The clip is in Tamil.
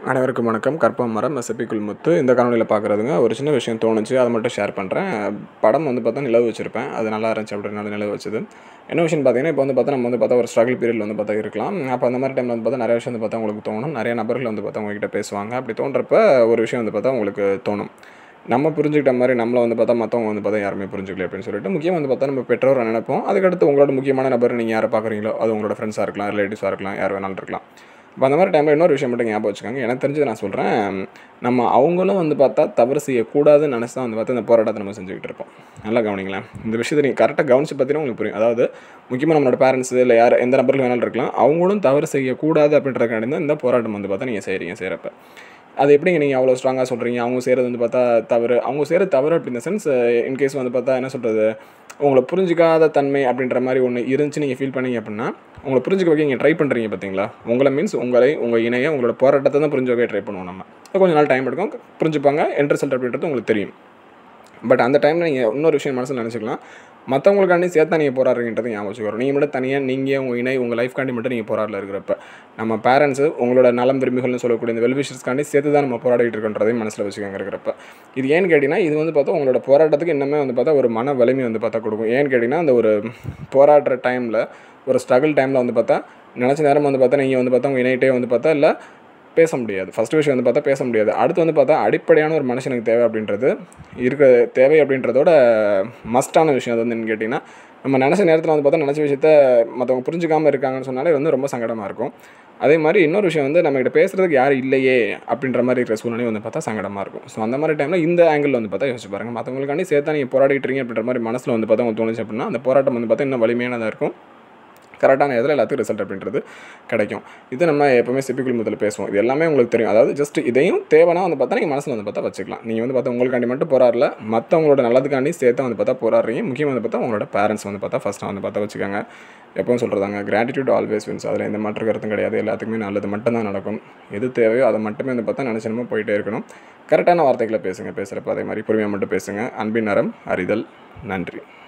அனைவருக்கும் வணக்கம் கற்பம் மரம் செப்பிக்குள் முத்து இந்த காணொலியில் பார்க்குறதுங்க ஒரு சின்ன விஷயம் தோணுச்சு அதை மட்டும் ஷேர் பண்ணுறேன் படம் வந்து பார்த்தா நிலவு வச்சுருப்பேன் அது நல்லா இருந்துச்சு அப்படின்னால நிலவு வச்சது என்ன விஷயம் பார்த்தீங்கன்னா இப்போ வந்து பார்த்தா நம்ம வந்து பார்த்தா ஒரு ஸ்ட்ரகிள் பீரியட் வந்து பார்த்தா இருக்கலாம் அப்போ அந்த மாதிரி டைமில் வந்து பார்த்தா நிறைய விஷயம் வந்து பார்த்தா உங்களுக்கு தோணும் நிறைய நபர்கள் வந்து பார்த்தா உங்ககிட்ட பேசுவாங்க அப்படி தோன்றப்ப ஒரு விஷயம் வந்து பார்த்தா உங்களுக்கு தோணும் நம்ம புரிஞ்சுக்கிட்ட மாதிரி நம்மளை வந்து பார்த்தா மற்றவங்க வந்து பார்த்தா யாருமே புரிஞ்சுக்கல அப்படின்னு சொல்லிட்டு முக்கியம் வந்து பார்த்தா நம்ம பெற்றோரை நினைப்போம் அதுக்கடுத்து உங்களோட முக்கியமான நபர் நீங்கள் யாரை பார்க்குறீங்களோ அது உங்களோட ஃப்ரெண்ட்ஸாக இருக்கலாம் ரிலேட்டிவ்ஸாக இருக்கலாம் யார் வேணாலும் இருக்கலாம் இப்போ அந்த மாதிரி டைமில் இன்னொரு விஷயம் மட்டும் ஞாபகம் வச்சுக்கோங்க எனக்கு தெரிஞ்சது நான் சொல்கிறேன் நம்ம அவங்களும் வந்து பார்த்தா தவறு செய்யக்கூடாதுன்னு நினச்சி தான் வந்து பார்த்தா இந்த போராட்டத்தை நம்ம செஞ்சுக்கிட்டு இருப்போம் நல்லா கவனிங்களேன் இந்த விஷயத்தை நீங்கள் கரெக்டாக கவனிச்சு பார்த்தீங்கன்னா உங்களுக்கு புரியும் அதாவது முக்கியமாக நம்மளோட பேரண்ட்ஸ் இல்லை யார் எந்த நபர்கள் வேணாலும் இருக்கலாம் அவங்களும் தவறு செய்யக்கூடாது அப்படின்றக்காண்டி தான் இந்த போராட்டம் வந்து பார்த்தா நீங்கள் செய்கிறீங்க செய்கிறப்ப அது எப்படிங்க நீங்கள் அவ்வளோ ஸ்ட்ராங்காக சொல்கிறீங்க அவங்க செய்கிறது வந்து பார்த்தா தவறு அவங்க செய்கிறது தவறு அப்படி இந்த சென்ஸ் இன்கேஸ் வந்து பார்த்தா என்ன சொல்கிறது உங்களை புரிஞ்சிக்காத தன்மை அப்படின்ற மாதிரி ஒன்று இருந்துச்சு நீங்கள் ஃபீல் பண்ணீங்க அப்படின்னா உங்களை புரிஞ்சுக்க வைக்க நீங்கள் ட்ரை பண்ணுறீங்க பார்த்தீங்களா உங்களை மீன்ஸ் உங்களை உங்கள் இணைய உங்களோட போராட்டத்தை தான் புரிஞ்சு வைக்க ட்ரை பண்ணுவோம் நம்ம அது கொஞ்சம் நாள் டைம் எடுக்கும் புரிஞ்சுப்பாங்க என் ரிசல்ட் அப்படின்றது உங்களுக்கு தெரியும் பட் அந்த டைமில் நீங்கள் இன்னொரு விஷயம் மனசில் நினச்சிக்கலாம் மற்றவங்களுக்காண்டி சேர்த்தா நீங்கள் போராடுறீங்கன்றது ஞாபகம் வச்சுக்கிறோம் நீங்கள் மட்டும் தனியாக நீங்கள் உங்கள் இணை உங்கள் லைஃப்காண்டி மட்டும் நீங்கள் போராடல இருக்கிறப்ப நம்ம பேரண்ட்ஸு உங்களோட நலம் விரும்பிகள்னு சொல்லக்கூடிய இந்த வெல்விஷர்ஸ்க்காண்டி சேர்த்து தான் நம்ம போராடிட்டு இருக்கோன்றதையும் மனசில் வச்சுக்கோங்க இருக்கிறப்ப இது ஏன்னு கேட்டிங்கன்னா இது வந்து பார்த்தா உங்களோட போராட்டத்துக்கு இன்னுமே வந்து பார்த்தா ஒரு மன வலிமை வந்து பார்த்தா கொடுக்கும் ஏன்னு கேட்டிங்கன்னா அந்த ஒரு போராடுற டைமில் ஒரு ஸ்ட்ரகிள் டைமில் வந்து பார்த்தா நினச்ச நேரம் வந்து பார்த்தா நீங்கள் வந்து பார்த்தா உங்கள் இணையிட்டே வந்து பார்த்தா இல்லை பேச முடியாது ஃபஸ்ட் விஷயம் வந்து பார்த்தா பேச முடியாது அடுத்து வந்து பார்த்தா அடிப்படையான ஒரு மனுஷனுக்கு தேவை அப்படின்றது இருக்க தேவை அப்படின்றதோட மஸ்டான விஷயம் அது வந்து என்னன்னு கேட்டிங்கன்னா நம்ம நினச்ச நேரத்தில் வந்து பார்த்தா நினச்ச விஷயத்த மற்றவங்க புரிஞ்சுக்காமல் இருக்காங்கன்னு சொன்னாலே வந்து ரொம்ப சங்கடமாக இருக்கும் அதே மாதிரி இன்னொரு விஷயம் வந்து நம்மகிட்ட பேசுகிறதுக்கு யாரும் இல்லையே அப்படின்ற மாதிரி இருக்கிற சூழ்நிலை வந்து பார்த்தா சங்கடமாக இருக்கும் ஸோ அந்த மாதிரி டைமில் இந்த ஆங்கிள் வந்து பார்த்தா யோசிச்சு பாருங்கள் மற்றவங்களுக்காண்டி சேர்த்தா நீங்கள் போராடிட்டு இருக்கீங்க அப்படின்ற மாதிரி மனசில் வந்து பார்த்தா உங்களுக்கு தோணுச்சு அப்படின்னா அந்த போராட்டம் வந்து பார்த்தா இன்னும் வலிமையானதாக இருக்கும் கரெக்டான இதில் எல்லாத்துக்கும் ரிசல்ட் அப்படின்றது கிடைக்கும் இது நம்ம எப்போவுமே சிப்பிக்குள் முதல்ல பேசுவோம் இது எல்லாமே உங்களுக்கு தெரியும் அதாவது ஜஸ்ட் இதையும் தேவைன்னா வந்து பார்த்தா நீங்கள் மனசில் வந்து பார்த்தா வச்சுக்கலாம் நீங்கள் வந்து பார்த்தா உங்களுக்காண்டி மட்டும் போராடல மற்றவங்களோட நல்லதுக்காண்டி சேர்த்து வந்து பார்த்தா போராடுறீங்க முக்கியமாக வந்து பார்த்தா உங்களோட பேரண்ட்ஸ் வந்து பார்த்தா ஃபஸ்ட்டாக வந்து பார்த்தா வச்சுக்கோங்க எப்பவும் சொல்கிறதாங்க கிராட்டிடியூட் ஆல்வேஸ் வின்ஸ் அதில் எந்த மாற்று கருத்தும் கிடையாது எல்லாத்துக்குமே நல்லது மட்டும்தான் நடக்கும் எது தேவையோ அதை மட்டுமே வந்து பார்த்தா நினச்சனமோ போயிட்டே இருக்கணும் கரெக்டான வார்த்தைகளை பேசுங்க பேசுகிறப்ப அதே மாதிரி பொறுமையாக மட்டும் பேசுங்க அன்பின் நரம் அறிதல் நன்றி